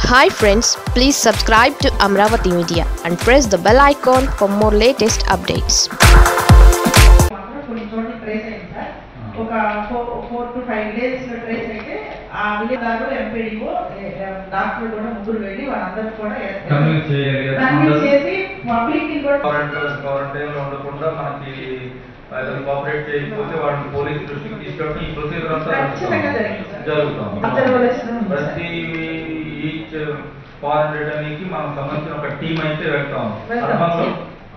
Hi friends please subscribe to Amaravati media and press the bell icon for more latest updates మాత్రం కొన్ని చోట్ల trace అయింది sir ఒక four four two five days లో trace అయితే ఆ విలేజ్ గారు ఎంపీడీఓ డాక్టర్ కూడా ముగ్గురు వెళ్ళి వాళ్ళందరూ కూడా కన్విన్స్ చేయగలిగారు కన్విన్స్ చేసి పబ్లిక్ ని కూడా క్వారంటైన్ క్వారంటైన్ లో ఉండకుండా మనకి కోఆపరేట్ చేయకపోతే వాళ్ళని పోలీస్ దృష్టికి తీసుకెళ్ళడం ఈ ప్రొసీజర్ అంతా ఖచ్చితంగా జరిగింది సార్. జరుగుతాం Observation ఉంది సార్. ప్రతి ఈచ్ ఫారెన్ రిటర్నింగ్ కి మనం సంబంధించిన ఒక టీం అయితే వెళ్తాం వెళ్తాం. అర్థంలో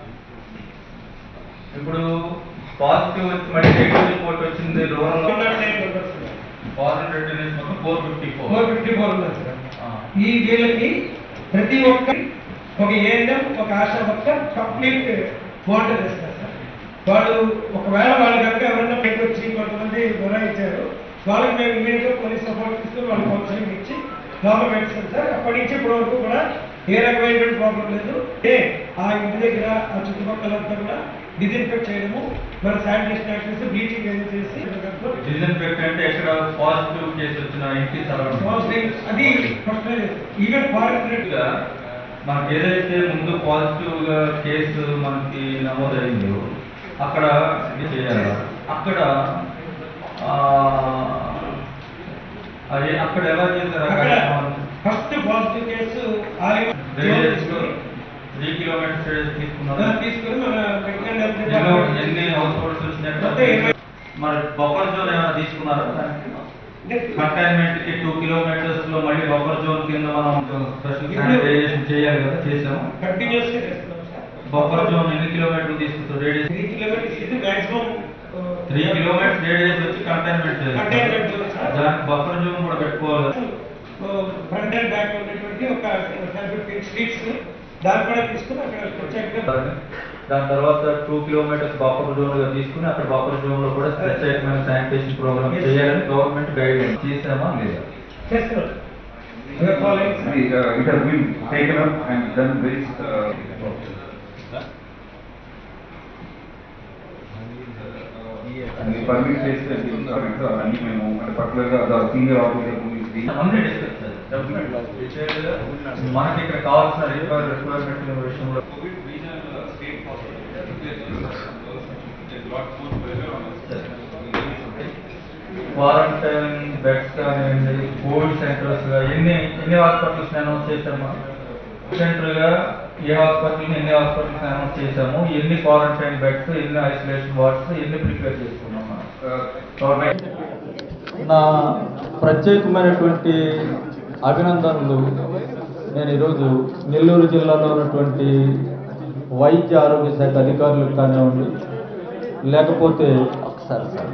ఇప్పుడు పాజిటివ్ వచ్చి మళ్ళీ నెగిటివ్ రిపోర్ట్ వచ్చింది రూరల్ ఫారెన్ రిటర్నింగ్ మొత్తం four fifty four four fifty four ఉన్నారు సార్ ఈ వీళ్ళకి ప్రతి ఒక్క ఒక ఏఎన్ఎం ఒక ఆశా వర్కర్ కంప్లీట్ మోనిటర్ చేస్తారు సార్ వాళ్ళు ఒకవేళ వాళ్ళు కనుక ఎవరైనా పైకి వచ్చి కొంతమంది ఇచ్చారు వాళ్ళకి మేము ఇమీడియట్ గా పోలీస్ సపోర్ట్ తీసుకుని వాళ్ళకి కౌన్సిలింగ్ ఇచ్చి లోపల పెట్టాం సార్ అప్పటి నుంచి ఇప్పటి వరకు కూడా ఏ రకమైనటువంటి ప్రాబ్లం లేదు ఏ ఆ ఇంటి దగ్గర ఆ చుట్టుపక్కల అంతా కూడా డిజిన్ఫెక్ట్ చేయడము మన శానిటేషన్ యాక్టివిటీస్ బ్లీచింగ్ ఏదో చేసి డిజిన్ఫెక్ట్ అంటే ఎక్కడ పాజిటివ్ కేసు వచ్చిన ఇంటి సరౌండింగ్ కౌన్సిలింగ్ అది ఫస్ట్ ఈవెన్ ఫారెస్ట్ గా మనకి ఏదైతే ముందు పాజిటివ్ గా కేసు మనకి నమోదైందో అక్కడ ఇది చేయాలి అక్కడ ఆ, అది అక్కడ ఎలా చేశారు అక్కడ అక్కడ ఫస్ట్ పాజిటివ్ కేసు ఆలి రేడియస్ త్రీ కిలోమీటర్స్ రేడియస్ తీసుకున్నారు తీసుకుని మన మెడికల్ హెల్త్ ఎన్నో డిపార్ట్మెంట్ ఎన్ని హౌస్ హోల్డ్స్ వచ్చినట్టు మొత్తం ఇరవై- మరి బఫర్ జోన్ ఏమైనా తీసుకున్నారా దానికి కంటైన్మెంట్ కి టూ కిలోమీటర్స్ లో మళ్ళీ బఫర్ జోన్ కింద మనం స్పెషల్ శానిటైజేషన్ చేయాలి కదా చేసాము కంటిన్యూస్ గా చేస్తున్నాం సార్ బఫర్ జోన్ ఎన్ని కిలోమీటర్లు తీసుకుంటారు రేడియస్ త్రీ కిలోమీటర్స్ ఇది మాక్సిమం త్రీ కిలోమీటర్స్ రేడియస్ వచ్చి కంటైన్మెంట్ Containment zone, sir. దానికి బఫర్ జోన్ కూడా పెట్టుకోవాలి ఫ్రంట్ అండ్ బ్యాక్ ఉన్నటువంటి ఒక టెన్ ఫిఫ్టీన్ స్ట్రీట్స్ దాన్ని కూడా తీసుకుని అక్కడ ప్రత్యేకంగా దాని తర్వాత టూ కిలోమీటర్స్ బఫర్ జోన్ గా తీసుకుని అక్కడ బఫర్ జోన్ లో కూడా ప్రత్యేకమైన శానిటేషన్ ప్రోగ్రామ్ Yes. చేయాలని గవర్నమెంట్ గైడ్ చేసామా లేదా చేస్తున్నాం We are following, sir. Uh, It has been taken up and done very, uh, అన్ని పర్మిట్ చేస్తే కరెక్ట్ అన్ని మేము అంటే పర్టికులర్ గా సీనియర్ ఆఫీసర్ గురించి అన్నీ డిస్కస్ చేయాలి Detailed గా మనకి ఇక్కడ కావాల్సిన రిక్వైర్ రిక్వైర్మెంట్ విషయంలో క్వారంటైన్ బెడ్స్ కానివ్వండి కోవిడ్ సెంటర్స్ గా ఎన్ని ఎన్ని హాస్పిటల్స్ అనౌన్స్ చేశామా సెంటర్ గా ఏ హాస్పిటల్ ఎన్ని హాస్పిటల్స్ అనౌన్స్ చేశాము ఎన్ని క్వారంటైన్ బెడ్స్ ఎన్ని ఐసోలేషన్ వార్డ్స్ ఎన్ని ప్రిపేర్ చేసుకున్నాం మనం గవర్నమెంట్ నా ప్రత్యేకమైనటువంటి అభినందనలు నేను ఈరోజు నెల్లూరు జిల్లాలో ఉన్నటువంటి వైద్య ఆరోగ్య శాఖ అధికారులకు కానివ్వండి లేకపోతే ఒకసారి సార్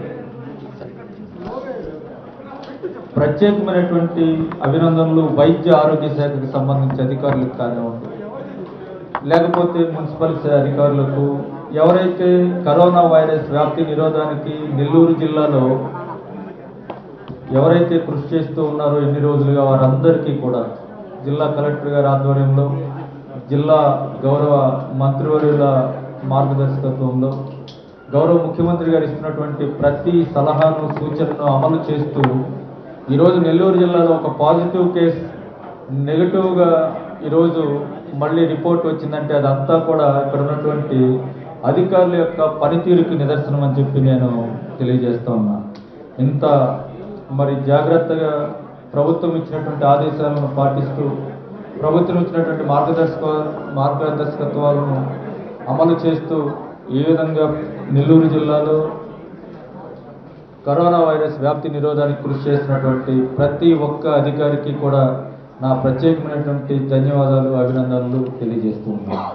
ప్రత్యేకమైనటువంటి అభినందనలు వైద్య ఆరోగ్య శాఖకు సంబంధించి అధికారులకు కానివ్వండి లేకపోతే మున్సిపల్ శా- అధికారులకు ఎవరైతే కరోనా వైరస్ వ్యాప్తి నిరోధానికి నెల్లూరు జిల్లాలో ఎవరైతే కృషి చేస్తూ ఉన్నారో ఎన్ని రోజులుగా వారందరికీ కూడా జిల్లా కలెక్టర్ గారి ఆధ్వర్యంలో జిల్లా గౌరవ మంత్రివర్యుల మార్గదర్శకత్వంలో గౌరవ ముఖ్యమంత్రి గారు ఇస్తున్నటువంటి ప్రతి సలహాను సూచనను అమలు చేస్తూ ఈరోజు నెల్లూరు జిల్లాలో ఒక పాజిటివ్ కేసు నెగిటివ్గా ఈరోజు మళ్ళీ రిపోర్ట్ వచ్చిందంటే అదంతా కూడా ఇక్కడ ఉన్నటువంటి అధికారుల యొక్క పనితీరుకి నిదర్శనం అని చెప్పి నేను తెలియజేస్తా ఉన్నా ఇంత మరి జాగ్రత్తగా ప్రభుత్వం ఇచ్చినటువంటి ఆదేశాలను పాటిస్తూ ప్రభుత్వం ఇచ్చినటువంటి మార్గదర్శక మార్గదర్శకత్వాలను అమలు చేస్తూ ఏ విధంగా నెల్లూరు జిల్లాలో కరోనా వైరస్ వ్యాప్తి నిరోధానికి కృషి చేసినటువంటి ప్రతి ఒక్క అధికారికి కూడా నా ప్రత్యేకమైనటువంటి ధన్యవాదాలు అభినందనలు తెలియజేస్తూ ఉన్నాను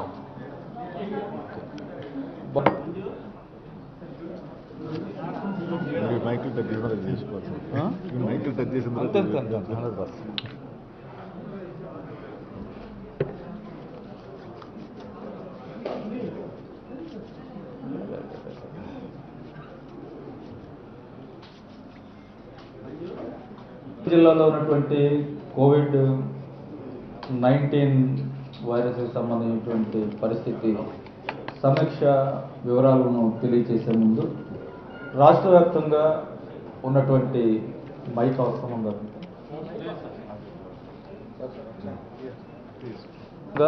మీరు మైకిల్ టచ్ చేసిన తర్వాత చేసుకోవచ్చు మీరు మైకిల్ టచ్ చేసిన అంతే, అంతే, అంతే. హండ్రెడ్ పర్సెంట్ జిల్లాలో ఉన్నటువంటి కోవిడ్ నైన్టీన్ వైరస్కి సంబంధించినటువంటి పరిస్థితి సమీక్ష వివరాలను తెలియజేసే ముందు రాష్ట్ర వ్యాప్తంగా ఉన్నటువంటి మైక్ అవసరం ఉందా ఇంకా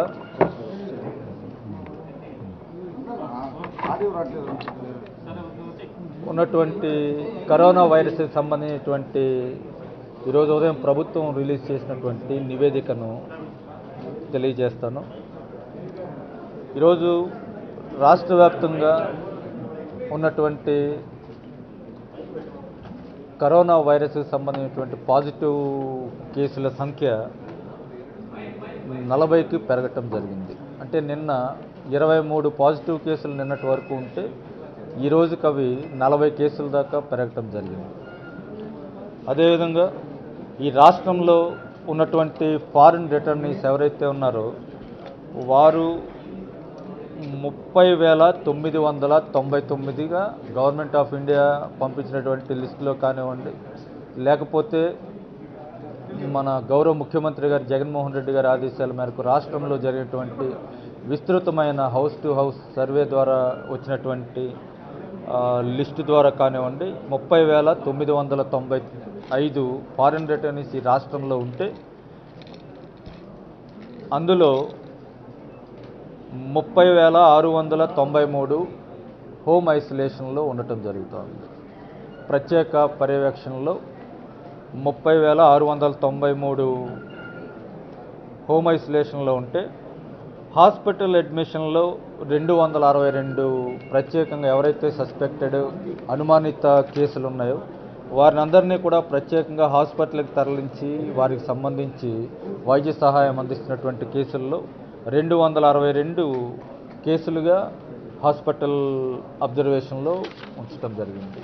ఉన్నటువంటి కరోనా వైరస్కి సంబంధించినటువంటి ఈరోజు ఉదయం ప్రభుత్వం రిలీజ్ చేసినటువంటి నివేదికను తెలియజేస్తాను ఈరోజు రాష్ట్ర వ్యాప్తంగా ఉన్నటువంటి కరోనా వైరస్కి సంబంధించినటువంటి పాజిటివ్ కేసుల సంఖ్య నలభైకి పెరగటం జరిగింది అంటే నిన్న ఇరవై మూడు పాజిటివ్ కేసులు నిన్నటి వరకు ఉంటే ఈ రోజుకి అవి నలభై కేసుల దాకా పెరగటం జరిగింది అదేవిధంగా ఈ రాష్ట్రంలో ఉన్నటువంటి ఫారిన్ రిటర్నీస్ ఎవరైతే ఉన్నారో వారు ముప్పై వేల తొమ్మిది వందల తొంభై తొమ్మిదిగా గవర్నమెంట్ ఆఫ్ ఇండియా పంపించినటువంటి లిస్టులో కానివ్వండి లేకపోతే మన గౌరవ ముఖ్యమంత్రి గారు జగన్మోహన్ రెడ్డి గారి ఆదేశాల మేరకు రాష్ట్రంలో జరిగినటువంటి విస్తృతమైన హౌస్ టు హౌస్ సర్వే ద్వారా వచ్చినటువంటి ఆ, లిస్టు ద్వారా కానివ్వండి ముప్పై వేల తొమ్మిది వందల తొంభై ఐదు ఫారిన్ రిటర్నీస్ ఈ రాష్ట్రంలో ఉంటే అందులో ముప్పై వేల ఆరు వందల తొంభై మూడు హోమ్ ఐసోలేషన్లో ఉండటం జరుగుతోంది ప్రత్యేక పర్యవేక్షణలో ముప్పై వేల ఆరు వందల తొంభై మూడు హోమ్ ఐసోలేషన్లో ఉంటే హాస్పిటల్ అడ్మిషన్లో రెండు వందల అరవై రెండు ప్రత్యేకంగా ఎవరైతే సస్పెక్టెడ్ అనుమానిత కేసులు ఉన్నాయో వారిని అందరినీ కూడా ప్రత్యేకంగా హాస్పిటల్కి తరలించి వారికి సంబంధించి వైద్య సహాయం అందిస్తున్నటువంటి కేసుల్లో రెండు వందల అరవై రెండు కేసులుగా హాస్పిటల్ అబ్జర్వేషన్లో ఉంచడం జరిగింది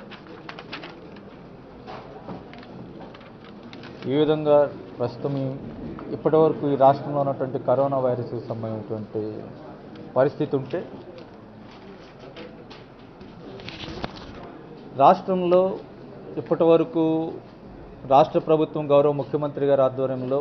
ఈ విధంగా ప్రస్తుతం ఈ- ఇప్పటివరకు ఈ రాష్ట్రంలో ఉన్నటువంటి కరోనా వైరస్కి సంబంధించినటువంటి పరిస్థితి ఉంటే రాష్ట్రంలో ఇప్పటివరకు రాష్ట్ర ప్రభుత్వం గౌరవ ముఖ్యమంత్రి గారి ఆధ్వర్యంలో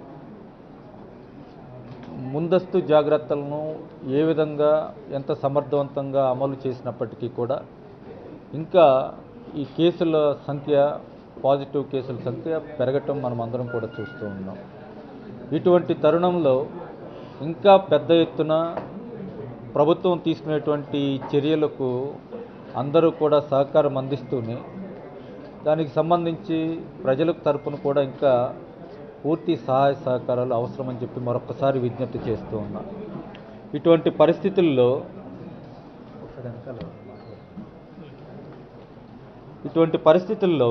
ముందస్తు జాగ్రత్తలను ఏ విధంగా ఎంత సమర్థవంతంగా అమలు చేసినప్పటికీ కూడా ఇంకా ఈ కేసుల సంఖ్య పాజిటివ్ కేసుల సంఖ్య పెరగటం మనం అందరం కూడా చూస్తూ ఉన్నాం ఇటువంటి తరుణంలో ఇంకా పెద్ద ఎత్తున ప్రభుత్వం తీసుకునేటువంటి చర్యలకు అందరూ కూడా సహకారం అందిస్తూనే దానికి సంబంధించి ప్రజలకు తరపున కూడా ఇంకా పూర్తి సహాయ సహకారాలు అవసరమని చెప్పి మరొకసారి విజ్ఞప్తి చేస్తూ ఉన్నా ఇటువంటి పరిస్థితుల్లో ఇటువంటి పరిస్థితుల్లో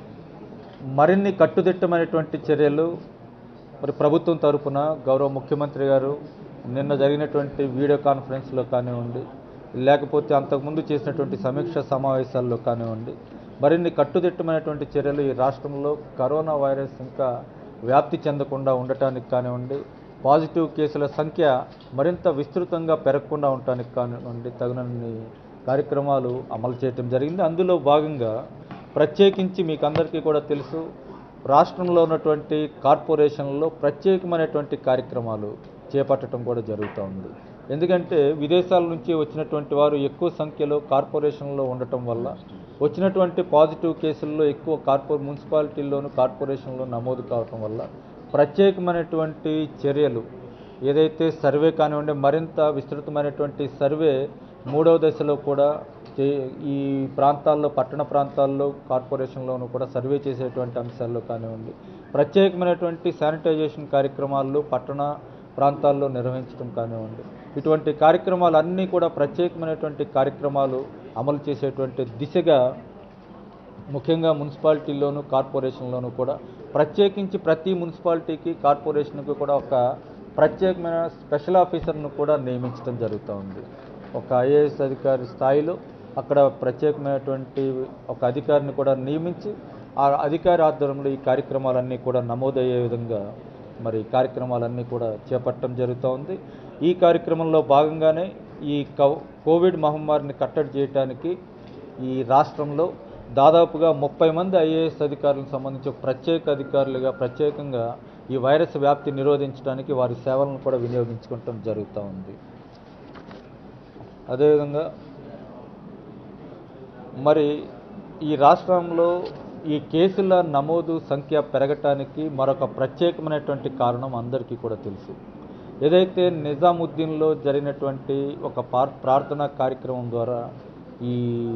మరిన్ని కట్టుదిట్టమైనటువంటి చర్యలు మరి ప్రభుత్వం తరపున గౌరవ ముఖ్యమంత్రి గారు నిన్న జరిగినటువంటి వీడియో కాన్ఫరెన్స్లో కానివ్వండి లేకపోతే అంతకుముందు చేసినటువంటి సమీక్ష సమావేశాల్లో కానివ్వండి మరిన్ని కట్టుదిట్టమైనటువంటి చర్యలు ఈ రాష్ట్రంలో కరోనా వైరస్ ఇంకా వ్యాప్తి చెందకుండా ఉండటానికి కానివ్వండి పాజిటివ్ కేసుల సంఖ్య మరింత విస్తృతంగా పెరగకుండా ఉండటానికి కానివ్వండి తగినన్ని కార్యక్రమాలు అమలు చేయటం జరిగింది అందులో భాగంగా ప్రత్యేకించి మీకు అందరికీ కూడా తెలుసు రాష్ట్రంలో ఉన్నటువంటి కార్పొరేషన్లో ప్రత్యేకమైనటువంటి కార్యక్రమాలు చేపట్టడం కూడా జరుగుతూ ఉంది ఎందుకంటే విదేశాల నుంచి వచ్చినటువంటి వారు ఎక్కువ సంఖ్యలో కార్పొరేషన్లో ఉండటం వల్ల వచ్చినటువంటి పాజిటివ్ కేసుల్లో ఎక్కువ కార్పొ మున్సిపాలిటీల్లోను కార్పొరేషన్లో నమోదు కావటం వల్ల ప్రత్యేకమైనటువంటి చర్యలు ఏదైతే సర్వే కానివ్వండి మరింత విస్తృతమైనటువంటి సర్వే మూడవ దశలో కూడా చే- ఈ ప్రాంతాల్లో పట్టణ ప్రాంతాల్లో కార్పొరేషన్లోనూ కూడా సర్వే చేసేటువంటి అంశాల్లో కానివ్వండి ప్రత్యేకమైనటువంటి శానిటైజేషన్ కార్యక్రమాలు పట్టణ ప్రాంతాల్లో నిర్వహించడం కానివ్వండి ఇటువంటి కార్యక్రమాలన్నీ కూడా ప్రత్యేకమైనటువంటి కార్యక్రమాలు అమలు చేసేటువంటి దిశగా ముఖ్యంగా మున్సిపాలిటీల్లోనూ కార్పొరేషన్లోనూ కూడా ప్రత్యేకించి ప్రతి మున్సిపాలిటీకి కార్పొరేషన్కి కూడా ఒక ప్రత్యేకమైన స్పెషల్ ఆఫీసర్ను కూడా నియమించడం జరుగుతూ ఉంది ఒక ఐఏఎస్ అధికారి స్థాయిలో అక్కడ ప్రత్యేకమైనటువంటి ఒక అధికారిని కూడా నియమించి ఆ అధికారి ఆధ్వర్యంలో ఈ కార్యక్రమాలన్నీ కూడా నమోదయ్యే విధంగా మరి కార్యక్రమాలన్నీ కూడా చేపట్టడం జరుగుతూ ఉంది ఈ కార్యక్రమంలో భాగంగానే ఈ కవ్- కోవిడ్ మహమ్మారిని కట్టడి చేయడానికి ఈ రాష్ట్రంలో దాదాపుగా ముప్పై మంది ఐఏఎస్ అధికారులకు సంబంధించి ఒక ప్రత్యేక అధికారులుగా ప్రత్యేకంగా ఈ వైరస్ వ్యాప్తి నిరోధించడానికి వారి సేవలను కూడా వినియోగించుకోవటం జరుగుతూ ఉంది అదేవిధంగా మరి ఈ రాష్ట్రంలో ఈ కేసుల నమోదు సంఖ్య పెరగటానికి మరొక ప్రత్యేకమైనటువంటి కారణం అందరికీ కూడా తెలుసు ఏదైతే నిజాముద్దీన్లో జరిగినటువంటి ఒక పార్ ప్రార్థనా కార్యక్రమం ద్వారా ఈ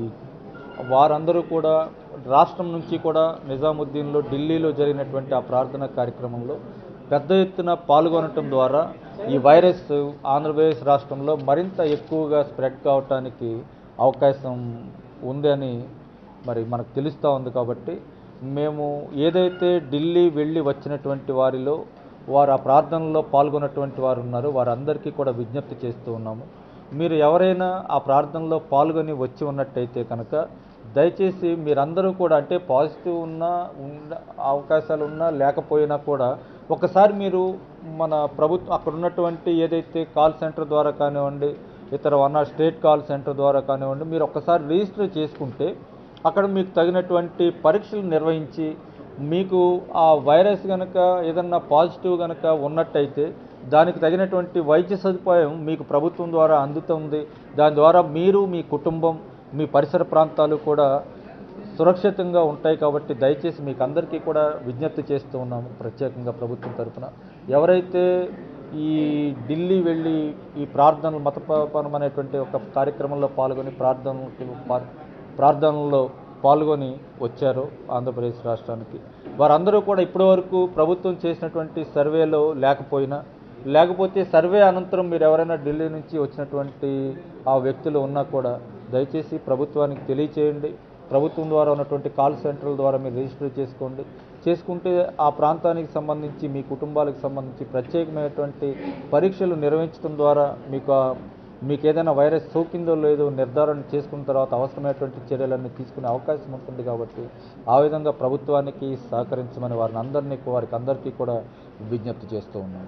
వారందరూ కూడా రాష్ట్రం నుంచి కూడా నిజాముద్దీన్లో ఢిల్లీలో జరిగినటువంటి ఆ ప్రార్థనా కార్యక్రమంలో పెద్ద ఎత్తున పాల్గొనటం ద్వారా ఈ వైరస్ ఆంధ్రప్రదేశ్ రాష్ట్రంలో మరింత ఎక్కువగా స్ప్రెడ్ కావటానికి అవకాశం ఉందని మరి మనకు తెలుస్తూ ఉంది కాబట్టి మేము ఏదైతే ఢిల్లీ వెళ్ళి వచ్చినటువంటి వారిలో వారు ఆ ప్రార్థనలో పాల్గొన్నటువంటి వారు ఉన్నారో వారందరికీ కూడా విజ్ఞప్తి చేస్తూ ఉన్నాము మీరు ఎవరైనా ఆ ప్రార్థనలో పాల్గొని వచ్చి ఉన్నట్టయితే కనుక దయచేసి మీరందరూ కూడా అంటే పాజిటివ్ ఉన్నా ఉన్న అవకాశాలు ఉన్నా లేకపోయినా కూడా ఒకసారి మీరు మన ప్రభుత్వం అక్కడ ఉన్నటువంటి ఏదైతే కాల్ సెంటర్ ద్వారా కానివ్వండి ఇతర వన్ స్టేట్ కాల్ సెంటర్ ద్వారా కానివ్వండి మీరు ఒక్కసారి రిజిస్టర్ చేసుకుంటే అక్కడ మీకు తగినటువంటి పరీక్షలు నిర్వహించి మీకు ఆ వైరస్ కనుక ఏదన్నా పాజిటివ్ కనుక ఉన్నట్టయితే దానికి తగినటువంటి వైద్య సదుపాయం మీకు ప్రభుత్వం ద్వారా అందుతుంది దాని ద్వారా మీరు మీ కుటుంబం మీ పరిసర ప్రాంతాలు కూడా సురక్షితంగా ఉంటాయి కాబట్టి దయచేసి మీకు అందరికీ కూడా విజ్ఞప్తి చేస్తూ ఉన్నాము ప్రత్యేకంగా ప్రభుత్వం తరఫున ఎవరైతే ఈ ఢిల్లీ వెళ్ళి ఈ ప్రార్థనలు మతపరమైనటువంటి ఒక కార్యక్రమంలో పాల్గొని ప్రార్థనలు పా- ప్రార్థనలో పాల్గొని వచ్చారు ఆంధ్రప్రదేశ్ రాష్ట్రానికి వారందరూ కూడా ఇప్పటివరకు ప్రభుత్వం చేసినటువంటి సర్వేలో లేకపోయినా లేకపోతే సర్వే అనంతరం మీరు ఎవరైనా ఢిల్లీ నుంచి వచ్చినటువంటి ఆ వ్యక్తులు ఉన్నా కూడా దయచేసి ప్రభుత్వానికి తెలియచేయండి ప్రభుత్వం ద్వారా ఉన్నటువంటి కాల్ సెంటర్ల ద్వారా మీరు రిజిస్టర్ చేసుకోండి చేసుకుంటే ఆ ప్రాంతానికి సంబంధించి మీ కుటుంబాలకు సంబంధించి ప్రత్యేకమైనటువంటి పరీక్షలు నిర్వహించడం ద్వారా మీకు ఆ- మీకు ఏదైనా వైరస్ సోకిందో లేదో నిర్ధారణ చేసుకున్న తర్వాత అవసరమైనటువంటి చర్యలన్నీ తీసుకునే అవకాశం ఉంటుంది కాబట్టి ఆ విధంగా ప్రభుత్వానికి సహకరించమని వారిని అందరినీ వారికి అందరికీ కూడా విజ్ఞప్తి చేస్తూ ఉన్నాను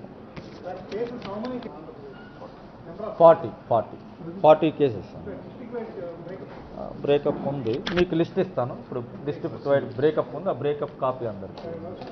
forty forty forty cases breakup ఉంది మీకు లిస్ట్ ఇస్తాను ఇప్పుడు డిస్ట్రిక్ట్ వైడ్ బ్రేకప్ ఉంది ఆ బ్రేకప్ కాపీ అందరికి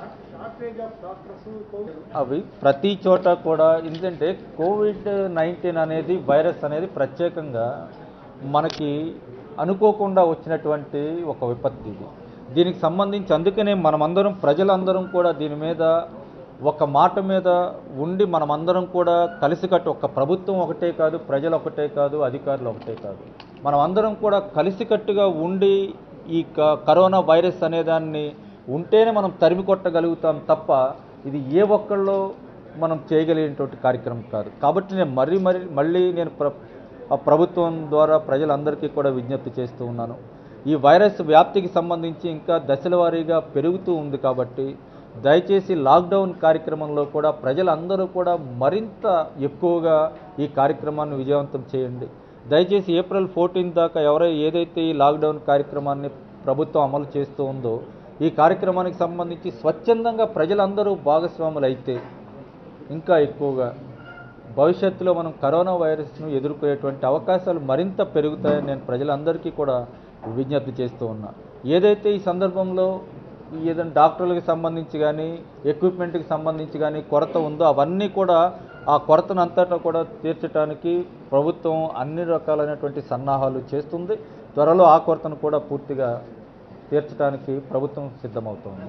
అవి ప్రతి చోట కూడా ఎందుకంటే కోవిడ్ నైన్టీన్ అనేది వైరస్ అనేది ప్రత్యేకంగా మనకి అనుకోకుండా వచ్చినటువంటి ఒక విపత్తు ఇది దీనికి సంబంధించి అందుకనే మనమందరం ప్రజలందరం కూడా దీని మీద ఒక మాట మీద ఉండి మనమందరం కూడా కలిసికట్టు ఒక ప్రభుత్వం ఒకటే కాదు ప్రజలు ఒకటే కాదు అధికారులు ఒకటే కాదు మనం అందరం కూడా కలిసికట్టుగా ఉండి ఈ క- కరోనా వైరస్ అనేదాన్ని ఉంటేనే మనం తరిమి కొట్టగలుగుతాం తప్ప ఇది ఏ ఒక్కళ్ళో మనం చేయగలిగినటువంటి కార్యక్రమం కాదు కాబట్టి నేను మరీ మరీ మళ్ళీ నేను ప్ర ఆ ప్రభుత్వం ద్వారా ప్రజలందరికీ కూడా విజ్ఞప్తి చేస్తూ ఉన్నాను ఈ వైరస్ వ్యాప్తికి సంబంధించి ఇంకా దశల వారీగా పెరుగుతూ ఉంది కాబట్టి దయచేసి లాక్డౌన్ కార్యక్రమంలో కూడా ప్రజలందరూ కూడా మరింత ఎక్కువగా ఈ కార్యక్రమాన్ని విజయవంతం చేయండి దయచేసి ఏప్రిల్ ఫోర్టీన్ దాకా ఎవరై ఏదైతే ఈ లాక్డౌన్ కార్యక్రమాన్ని ప్రభుత్వం అమలు చేస్తూ ఉందో ఈ కార్యక్రమానికి సంబంధించి స్వచ్ఛందంగా ప్రజలందరూ భాగస్వాములు అయితే ఇంకా ఎక్కువగా భవిష్యత్తులో మనం కరోనా వైరస్ను ఎదుర్కొనేటువంటి అవకాశాలు మరింత పెరుగుతాయని నేను ప్రజలందరికీ కూడా విజ్ఞప్తి చేస్తూ ఉన్నా ఏదైతే ఈ సందర్భంలో ఏదైనా డాక్టర్లకు సంబంధించి కానీ ఎక్విప్మెంట్కి సంబంధించి కానీ కొరత ఉందో అవన్నీ కూడా ఆ కొరతను అంతటా కూడా తీర్చడానికి ప్రభుత్వం అన్ని రకాలైనటువంటి సన్నాహాలు చేస్తుంది త్వరలో ఆ కొరతను కూడా పూర్తిగా తీర్చడానికి ప్రభుత్వం సిద్ధమవుతోంది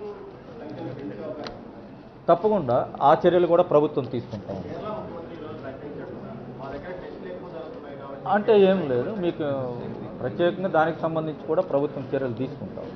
తప్పకుండా ఆ చర్యలు కూడా ప్రభుత్వం తీసుకుంటాం అంటే ఏం లేదు మీకు ప్రత్యేకంగా దానికి సంబంధించి కూడా ప్రభుత్వం చర్యలు తీసుకుంటాం